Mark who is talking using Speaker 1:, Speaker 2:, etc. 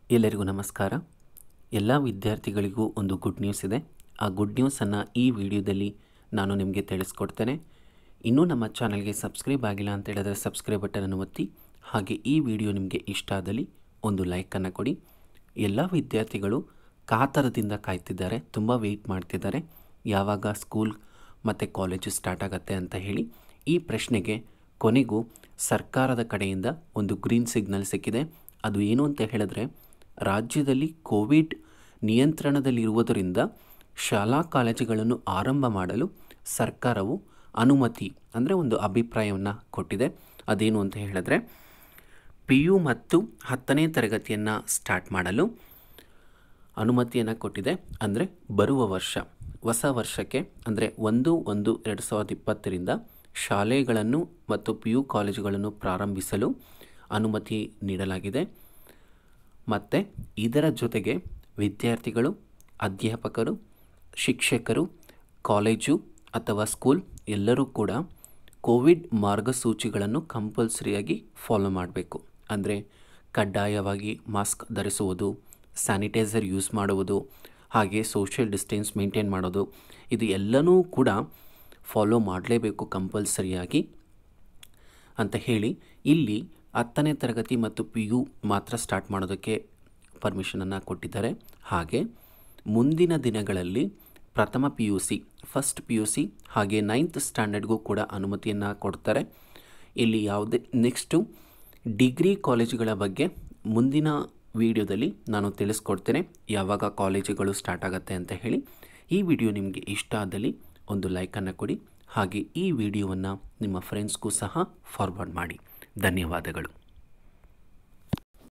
Speaker 1: ಎಲ್ಲರಿಗೂ ನಮಸ್ಕಾರ ಎಲ್ಲ ವಿದ್ಯಾರ್ಥಿಗಳಿಗೂ ಒಂದು ಗುಡ್ ನ್ಯೂಸ್ ಇದೆ ಆ ಗುಡ್ ನ್ಯೂಸನ್ನು ಈ ವಿಡಿಯೋದಲ್ಲಿ ನಾನು ನಿಮಗೆ ತಿಳಿಸ್ಕೊಡ್ತೇನೆ ಇನ್ನೂ ನಮ್ಮ ಚಾನಲ್ಗೆ ಸಬ್ಸ್ಕ್ರೈಬ್ ಆಗಿಲ್ಲ ಅಂತ ಹೇಳಿದ್ರೆ ಸಬ್ಸ್ಕ್ರೈಬ್ ಬಟನನ್ನು ಒತ್ತಿ ಹಾಗೆ ಈ ವಿಡಿಯೋ ನಿಮಗೆ ಇಷ್ಟ ಆದಲ್ಲಿ ಒಂದು ಲೈಕನ್ನು ಕೊಡಿ ಎಲ್ಲ ವಿದ್ಯಾರ್ಥಿಗಳು ಕಾತರದಿಂದ ಕಾಯ್ತಿದ್ದಾರೆ ತುಂಬ ವೆಯ್ಟ್ ಮಾಡ್ತಿದ್ದಾರೆ ಯಾವಾಗ ಸ್ಕೂಲ್ ಮತ್ತು ಕಾಲೇಜು ಸ್ಟಾರ್ಟ್ ಆಗುತ್ತೆ ಅಂತ ಹೇಳಿ ಈ ಪ್ರಶ್ನೆಗೆ ಕೊನೆಗೂ ಸರ್ಕಾರದ ಕಡೆಯಿಂದ ಒಂದು ಗ್ರೀನ್ ಸಿಗ್ನಲ್ ಸಿಕ್ಕಿದೆ ಅದು ಏನು ಅಂತ ಹೇಳಿದ್ರೆ ರಾಜ್ಯದಲ್ಲಿ ಕೋವಿಡ್ ನಿಯಂತ್ರಣದಲ್ಲಿರುವುದರಿಂದ ಶಾಲಾ ಕಾಲೇಜುಗಳನ್ನು ಆರಂಭ ಮಾಡಲು ಸರ್ಕಾರವು ಅನುಮತಿ ಅಂದರೆ ಒಂದು ಅಭಿಪ್ರಾಯವನ್ನು ಕೊಟ್ಟಿದೆ ಅದೇನು ಅಂತ ಹೇಳಿದ್ರೆ ಪಿ ಯು ಮತ್ತು ಹತ್ತನೇ ತರಗತಿಯನ್ನು ಸ್ಟಾರ್ಟ್ ಮಾಡಲು ಅನುಮತಿಯನ್ನು ಕೊಟ್ಟಿದೆ ಅಂದರೆ ಬರುವ ವರ್ಷ ಹೊಸ ವರ್ಷಕ್ಕೆ ಅಂದರೆ ಒಂದು ಒಂದು ಎರಡು ಸಾವಿರದ ಇಪ್ಪತ್ತರಿಂದ ಶಾಲೆಗಳನ್ನು ಮತ್ತು ಪಿ ಯು ಕಾಲೇಜುಗಳನ್ನು ಪ್ರಾರಂಭಿಸಲು ಅನುಮತಿ ನೀಡಲಾಗಿದೆ ಮತ್ತು ಇದರ ಜೊತೆಗೆ ವಿದ್ಯಾರ್ಥಿಗಳು ಅಧ್ಯಾಪಕರು ಶಿಕ್ಷಕರು ಕಾಲೇಜು ಅಥವಾ ಸ್ಕೂಲ್ ಎಲ್ಲರೂ ಕೂಡ ಕೋವಿಡ್ ಮಾರ್ಗಸೂಚಿಗಳನ್ನು ಕಂಪಲ್ಸರಿಯಾಗಿ ಫಾಲೋ ಮಾಡಬೇಕು ಅಂದರೆ ಕಡ್ಡಾಯವಾಗಿ ಮಾಸ್ಕ್ ಧರಿಸುವುದು ಸ್ಯಾನಿಟೈಸರ್ ಯೂಸ್ ಮಾಡುವುದು ಹಾಗೆ ಸೋಷಿಯಲ್ ಡಿಸ್ಟೆನ್ಸ್ ಮೇಂಟೈನ್ ಮಾಡೋದು ಇದು ಎಲ್ಲನೂ ಕೂಡ ಫಾಲೋ ಮಾಡಲೇಬೇಕು ಕಂಪಲ್ಸರಿಯಾಗಿ ಅಂತ ಹೇಳಿ ಇಲ್ಲಿ ಹತ್ತನೇ ತರಗತಿ ಮತ್ತು ಪಿ ಯು ಮಾತ್ರ ಸ್ಟಾರ್ಟ್ ಮಾಡೋದಕ್ಕೆ ಪರ್ಮಿಷನನ್ನು ಕೊಟ್ಟಿದ್ದಾರೆ ಹಾಗೆ ಮುಂದಿನ ದಿನಗಳಲ್ಲಿ ಪ್ರಥಮ P U C first P U C ಹಾಗೆ ನೈನ್ತ್ ಸ್ಟ್ಯಾಂಡರ್ಡ್ಗೂ ಕೂಡ ಅನುಮತಿಯನ್ನು ಕೊಡ್ತಾರೆ ಇಲ್ಲಿ ಯಾವುದೇ ನೆಕ್ಸ್ಟು ಡಿಗ್ರಿ ಕಾಲೇಜುಗಳ ಬಗ್ಗೆ ಮುಂದಿನ ವಿಡಿಯೋದಲ್ಲಿ ನಾನು ತಿಳಿಸ್ಕೊಡ್ತೇನೆ ಯಾವಾಗ ಕಾಲೇಜುಗಳು ಸ್ಟಾರ್ಟ್ ಆಗುತ್ತೆ ಅಂತ ಹೇಳಿ ಈ ವಿಡಿಯೋ ನಿಮಗೆ ಇಷ್ಟ ಆದಲ್ಲಿ ಒಂದು ಲೈಕನ್ನು ಕೊಡಿ ಹಾಗೆ ಈ ವಿಡಿಯೋವನ್ನು ನಿಮ್ಮ ಫ್ರೆಂಡ್ಸ್ಗೂ ಸಹ ಫಾರ್ವರ್ಡ್ ಮಾಡಿ ಧನ್ಯವಾದಗಳು